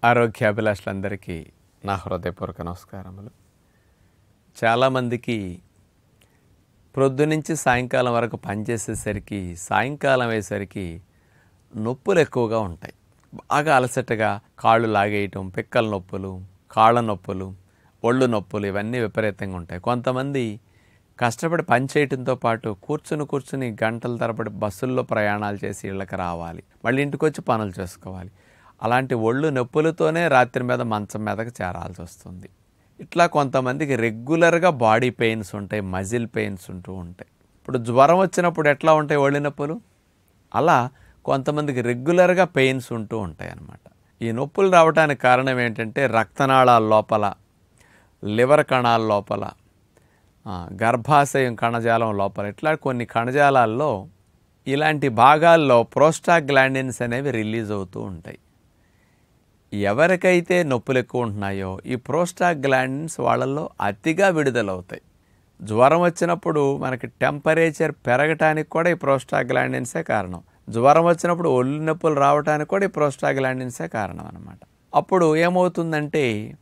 ఆరోగ్యాభిలాషులందరికీ నా హృదయపూర్వక నమస్కారములు చాలామందికి ప్రొద్దునుంచి సాయంకాలం వరకు పనిచేసేసరికి సాయంకాలం అయ్యేసరికి నొప్పులు ఎక్కువగా ఉంటాయి బాగా అలసటగా కాళ్ళు లాగేయటం పిక్కల నొప్పులు కాళ్ళ నొప్పులు ఒళ్ళు నొప్పులు ఇవన్నీ విపరీతంగా ఉంటాయి కొంతమంది కష్టపడి పని చేయటంతో పాటు కూర్చుని కూర్చుని గంటల తరబడి బస్సుల్లో ప్రయాణాలు చేసి ఇళ్ళకి రావాలి మళ్ళీ ఇంటికి వచ్చి పనులు చేసుకోవాలి అలాంటి ఒళ్ళు నొప్పులతోనే రాత్రి మీద మంచం మీదకి చేరాల్సి వస్తుంది ఇట్లా కొంతమందికి రెగ్యులర్గా బాడీ పెయిన్స్ ఉంటాయి మజిల్ పెయిన్స్ ఉంటూ ఉంటాయి ఇప్పుడు జ్వరం వచ్చినప్పుడు ఎట్లా ఉంటాయి ఒళ్ళు నొప్పులు అలా కొంతమందికి రెగ్యులర్గా పెయిన్స్ ఉంటూ ఉంటాయి అన్నమాట ఈ నొప్పులు రావడానికి కారణం ఏంటంటే రక్తనాళాల లోపల లివర్ కణాల లోపల ఆ, గర్భాశయం కణజాలం లోపల ఇట్లా కొన్ని కణజాలాల్లో ఇలాంటి భాగాల్లో ప్రోస్టాగ్లాండిన్స్ అనేవి రిలీజ్ అవుతూ ఉంటాయి ఎవరికైతే నొప్పులు ఎక్కువ ఉంటున్నాయో ఈ ప్రోస్టాగ్లాండిన్స్ వాళ్ళల్లో అతిగా విడుదలవుతాయి జ్వరం వచ్చినప్పుడు మనకి టెంపరేచర్ పెరగటానికి కూడా ఈ ప్రోస్టాగ్లాండిన్సే కారణం జ్వరం వచ్చినప్పుడు ఒళ్ళు నొప్పులు రావడానికి కూడా ఈ ప్రోస్టాగ్లాండిన్సే కారణం అనమాట అప్పుడు ఏమవుతుందంటే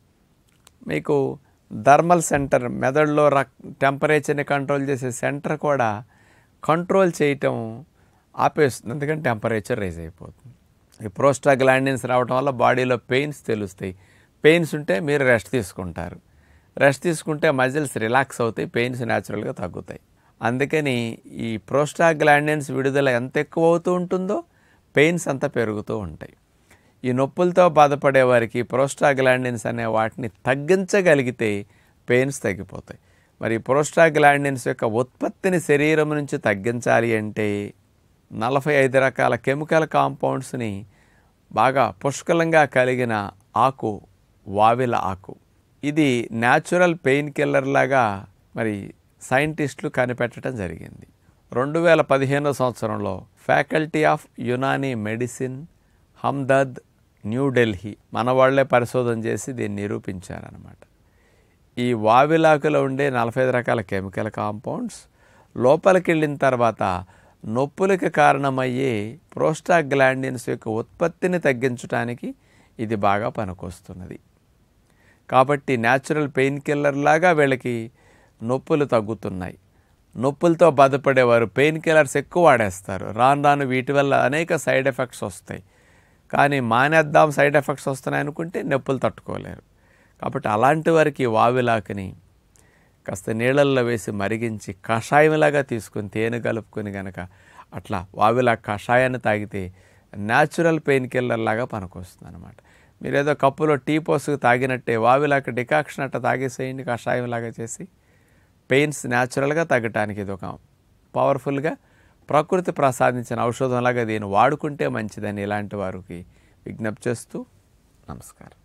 మీకు థర్మల్ సెంటర్ మెదడులో రక్ టెంపరేచర్ని కంట్రోల్ చేసే సెంటర్ కూడా కంట్రోల్ చేయటం ఆపేస్తుంది ఎందుకంటే టెంపరేచర్ రైజ్ అయిపోతుంది ఈ ప్రోస్టాగ్లాండిన్స్ రావటం వల్ల బాడీలో పెయిన్స్ తెలుస్తాయి పెయిన్స్ ఉంటే మీరు రెస్ట్ తీసుకుంటారు రెస్ట్ తీసుకుంటే మజిల్స్ రిలాక్స్ అవుతాయి పెయిన్స్ న్యాచురల్గా తగ్గుతాయి అందుకని ఈ ప్రోస్టాగ్లాండిన్స్ విడుదల ఎంత ఎక్కువ అవుతూ ఉంటుందో పెయిన్స్ అంత పెరుగుతూ ఉంటాయి ఈ నొప్పులతో బాధపడే వారికి ప్రోస్టాగ్లాండిన్స్ అనే వాటిని తగ్గించగలిగితే పెయిన్స్ తగ్గిపోతాయి మరి ప్రోస్టాగ్లాండిన్స్ యొక్క ఉత్పత్తిని శరీరం నుంచి తగ్గించాలి అంటే నలభై ఐదు రకాల కెమికల్ కాంపౌండ్స్ని బాగా పుష్కలంగా కలిగిన ఆకు వావిల ఆకు ఇది న్యాచురల్ పెయిన్ కిల్లర్ లాగా మరి సైంటిస్టులు కనిపెట్టడం జరిగింది రెండు వేల పదిహేనో సంవత్సరంలో faculty of Unani medicine Hamdard New Delhi మన వాళ్ళే పరిశోధన చేసి దీన్ని నిరూపించారనమాట ఈ వావిలాకులో ఉండే నలభై ఐదు రకాల కెమికల్ కాంపౌండ్స్ లోపలికి వెళ్ళిన తర్వాత నొప్పులకు కారణమయ్యే ప్రోస్టాగ్లాండిన్స్ యొక్క ఉత్పత్తిని తగ్గించడానికి ఇది బాగా పనికొస్తున్నది కాబట్టి న్యాచురల్ పెయిన్ కిల్లర్ లాగా వీళ్ళకి నొప్పులు తగ్గుతున్నాయి నొప్పులతో బాధపడేవారు పెయిన్ కిల్లర్స్ ఎక్కువ వాడేస్తారు రాను రాను వీటి వల్ల అనేక సైడ్ ఎఫెక్ట్స్ వస్తాయి కానీ మానేద్దాం సైడ్ ఎఫెక్ట్స్ వస్తున్నాయి అనుకుంటే నొప్పులు తట్టుకోలేరు కాబట్టి అలాంటి వారికి వావిలాకుని కాస్త నీళ్ళల్లో వేసి మరిగించి కషాయంలాగా తీసుకొని తేనె కలుపుకొని గనక అట్లా వావిలా కషాయాన్ని తాగితే న్యాచురల్ పెయిన్ కిల్లర్ లాగా పనికొస్తుంది అనమాట మీరు ఏదో కప్పులో టీ పోసుకు తాగినట్టే వావిలాక డికాక్షన్ అట్ట తాగేసేయండి కషాయంలాగా చేసి పెయిన్స్ న్యాచురల్గా తగ్గటానికి ఇది ఒక పవర్ఫుల్గా ప్రకృతి ప్రసాదించిన ఔషధంలాగా దీన్ని వాడుకుంటే మంచిదని ఇలాంటి వారికి విజ్ఞప్తి చేస్తూ నమస్కారం